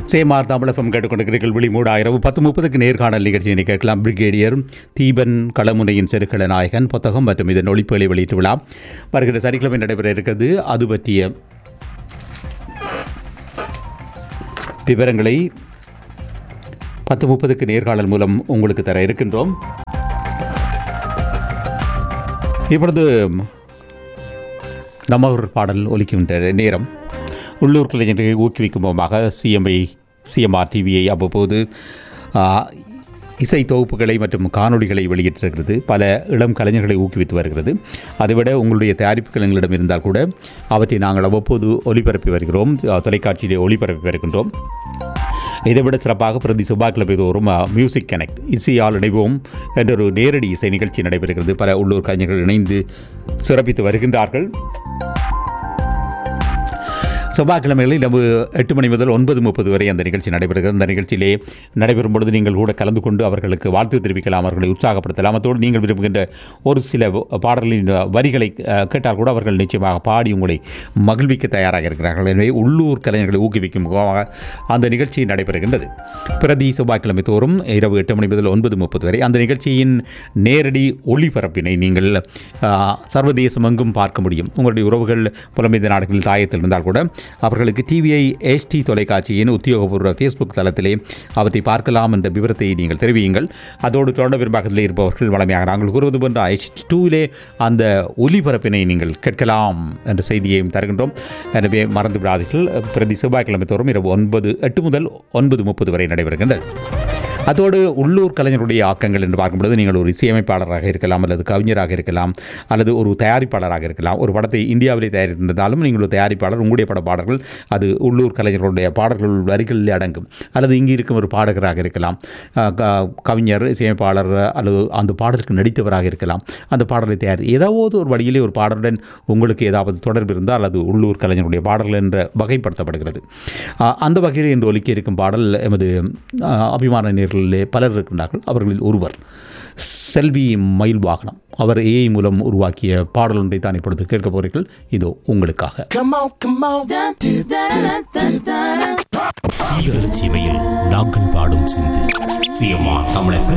சேமார் தமிழகம் கேட்டுக்கொண்டிருக்கிறீர்கள் விழிமூடா இரவு பத்து முப்பதுக்கு நேர்காணல் நிகழ்ச்சியினை கேட்கலாம் பிரிகேடியர் தீபன் களமுனையின் செருக்கள நாயகன் புத்தகம் மற்றும் இதன் ஒளிப்புகளை வெளியிட்டு விழா வருகிற சனிக்கிழமை நடைபெற இருக்கிறது அது பற்றிய விவரங்களை பத்து முப்பதுக்கு நேர்காணல் மூலம் உங்களுக்கு தர இருக்கின்றோம் இப்பொழுது நம்ம ஒரு பாடல் ஒலிக்கின்ற நேரம் உள்ளூர் கலைஞர்களை ஊக்குவிக்கும் விதமாக சிஎம்ஐ சிஎம்ஆர் டிவியை அவ்வப்போது ஆ, இசை தொகுப்புகளை மற்றும் காணொளிகளை வெளியிட்டிருக்கிறது பல இளம் கலைஞர்களை ஊக்குவித்து வருகிறது அதைவிட உங்களுடைய தயாரிப்புகள் எங்களிடம் இருந்தால் கூட அவற்றை நாங்கள் அவ்வப்போது ஒளிபரப்பி வருகிறோம் ஆ, தொலைக்காட்சியிலே ஒளிபரப்பி வருகின்றோம் இதைவிட சிறப்பாக பிரதி செவ்வாய்க்கிழமை தோறும் மியூசிக் கனெக்ட் இசையால் இணைவோம் என்ற ஒரு நேரடி இசை நிகழ்ச்சி நடைபெறுகிறது பல உள்ளூர் கலைஞர்கள் இணைந்து சிறப்பித்து வருகின்றார்கள் செவ்வாய்க்கிழமைகளில் இரவு எட்டு மணி முதல் ஒன்பது முப்பது வரை அந்த நிகழ்ச்சி நடைபெறுகிறது அந்த நிகழ்ச்சியிலே நடைபெறும் பொழுது நீங்கள் கூட கலந்து கொண்டு அவர்களுக்கு வாழ்த்து தெரிவிக்கலாம் அவர்களை உற்சாகப்படுத்தலாம் அத்தோடு நீங்கள் விரும்புகின்ற ஒரு சில பாடல்களின் வரிகளை அஹ், கேட்டால் கூட அவர்கள் நிச்சயமாக பாடி உங்களை மகிழ்விக்க தயாராக இருக்கிறார்கள் எனவே உள்ளூர் கலைஞர்களை ஊக்குவிக்கும் முகமாக அந்த நிகழ்ச்சி நடைபெறுகின்றது பிரதி செவ்வாய்க்கிழமை தோறும் இரவு எட்டு மணி முதல் ஒன்பது முப்பது வரை அந்த நிகழ்ச்சியின் நேரடி ஒளிபரப்பினை நீங்கள் அஹ், சர்வதேசம் எங்கும் பார்க்க முடியும் உங்களுடைய உறவுகள் புலம்பெயர்ந்த நாடுகளில் தாயத்தில் இருந்தால் கூட அவர்களுக்கு டிவிஐ எஸ்டி தொலைக்காட்சியின் உத்தியோகபூர்வ ஃபேஸ்புக் தளத்திலே அவற்றை பார்க்கலாம் என்ற விவரத்தை நீங்கள் தெரிவியுங்கள் அதோடு தொடர்ந்து பெரும்பாகத்தில் இருப்பவர்கள் வளமையாக நாங்கள் கூறுவது போன்ற எச் டூவிலே அந்த ஒலிபரப்பினை நீங்கள் கேட்கலாம் என்ற செய்தியையும் தருகின்றோம் எனவே மறந்து விடாதீர்கள் பிரதி செவ்வாய்க்கிழமை தோறும் இரவு ஒன்பது எட்டு முதல் ஒன்பது முப்பது வரை நடைபெறுகின்றது அதோடு உள்ளூர் கலைஞருடைய ஆக்கங்கள் என்று பார்க்கும்பொழுது நீங்கள் ஒரு இசையமைப்பாளராக இருக்கலாம் அல்லது கவிஞராக இருக்கலாம் அல்லது ஒரு தயாரிப்பாளராக இருக்கலாம் ஒரு படத்தை இந்தியாவிலே தயாரித்திருந்தாலும் நீங்கள் ஒரு தயாரிப்பாளர் உங்களுடைய பட பாடல்கள் அது உள்ளூர் கலைஞர்களுடைய பாடல்கள் வரிகளில் அடங்கும் அல்லது இங்கே இருக்கும் ஒரு பாடகராக இருக்கலாம் அஹ், க- கவிஞர் இசையமைப்பாளர் அல்லது அந்த பாடலுக்கு நடித்தவராக இருக்கலாம் அந்த பாடலை தயார் ஏதாவது ஒரு வழியிலே ஒரு பாடலுடன் உங்களுக்கு ஏதாவது தொடர்பு இருந்தால் அது உள்ளூர் கலைஞருடைய பாடல்கள் என்ற வகைப்படுத்தப்படுகிறது அஹ், அந்த வகையில் இன்று ஒலிக்க இருக்கும் பாடல் எமது அஹ், அபிமான நேர்களிலே பலர் இருக்கின்றார்கள் அவர்களில் ஒருவர் செல்வி மயில் வாகனம் அவர் ஏஐ மூலம் உருவாக்கிய பாடல் ஒன்றை தான் இப்பொழுது கேட்க போகிறீர்கள் இதோ உங்களுக்காக Come on, come on. Dun, dun, dun, dun, dun, dun. சீரழிச்சிமையில் நாங்கள் பாடும் சிந்து சிஎம்ஆர் தமிழக